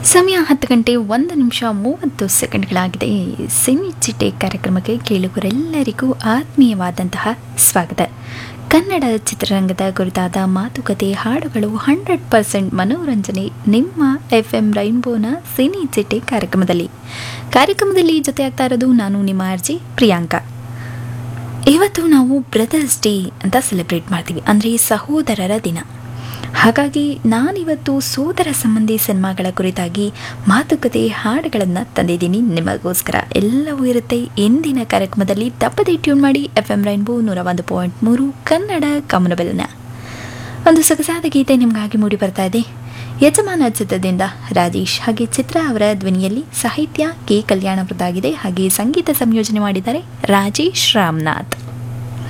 ಸಮಯ ಹತ್ತು ಗಂಟೆ ಒಂದು ನಿಮಿಷ ಮೂವತ್ತು ಸೆಕೆಂಡ್ಗಳಾಗಿದೆ ಸಿನಿ ಚಿಟ್ಟೆ ಕಾರ್ಯಕ್ರಮಕ್ಕೆ ಕೇಳುಗರೆಲ್ಲರಿಗೂ ಆತ್ಮೀಯವಾದಂತಹ ಸ್ವಾಗತ ಕನ್ನಡ ಚಿತ್ರರಂಗದ ಕುರಿತಾದ ಮಾತುಕತೆ ಹಾಡುಗಳು ಹಂಡ್ರೆಡ್ ಪರ್ಸೆಂಟ್ ಮನೋರಂಜನೆ ನಿಮ್ಮ ಎಫ್ ಎಂ ರೈನ್ಬೋನ ಸಿನಿ ಚಿಟ್ಟೆ ಕಾರ್ಯಕ್ರಮದಲ್ಲಿ ಕಾರ್ಯಕ್ರಮದಲ್ಲಿ ಜೊತೆಯಾಗ್ತಾ ಇರೋದು ನಾನು ನಿಮ್ಮ ಅರ್ಜಿ ಪ್ರಿಯಾಂಕಾ ಇವತ್ತು ನಾವು ಬ್ರದರ್ಸ್ ಡೇ ಅಂತ ಸೆಲೆಬ್ರೇಟ್ ಮಾಡ್ತೀವಿ ಅಂದರೆ ಸಹೋದರರ ದಿನ ಹಾಗಾಗಿ ನಾನಿವತ್ತು ಸೋದರ ಸಂಬಂಧಿ ಸಿನಿಮಾಗಳ ಕುರಿತಾಗಿ ಮಾತುಕತೆ ಹಾಡುಗಳನ್ನು ತಂದಿದ್ದೀನಿ ನಿಮಗೋಸ್ಕರ ಎಲ್ಲವೂ ಇರುತ್ತೆ ಎಂದಿನ ಕಾರ್ಯಕ್ರಮದಲ್ಲಿ ತಪ್ಪದೆ ಟ್ಯೂನ್ ಮಾಡಿ ಎಫ್ ಎಂ ರೈನ್ಬೋ ನೂರ ಒಂದು ಪಾಯಿಂಟ್ ಮೂರು ಕನ್ನಡ ಕಮನಬೆಲ್ನ ಒಂದು ಸೊಗಸಾದ ಗೀತೆ ನಿಮಗಾಗಿ ಮೂಡಿ ಬರ್ತಾ ಇದೆ ಯಜಮಾನ ಚಿತ್ರದಿಂದ ರಾಜೇಶ್ ಹಾಗೆ ಚಿತ್ರ ಅವರ ಧ್ವನಿಯಲ್ಲಿ ಸಾಹಿತ್ಯ ಕೆ ಕಲ್ಯಾಣ ವೃತ್ತಾಗಿದೆ ಹಾಗೆ ಸಂಗೀತ ಸಂಯೋಜನೆ ಮಾಡಿದ್ದಾರೆ ರಾಜೇಶ್ ರಾಮನಾಥ್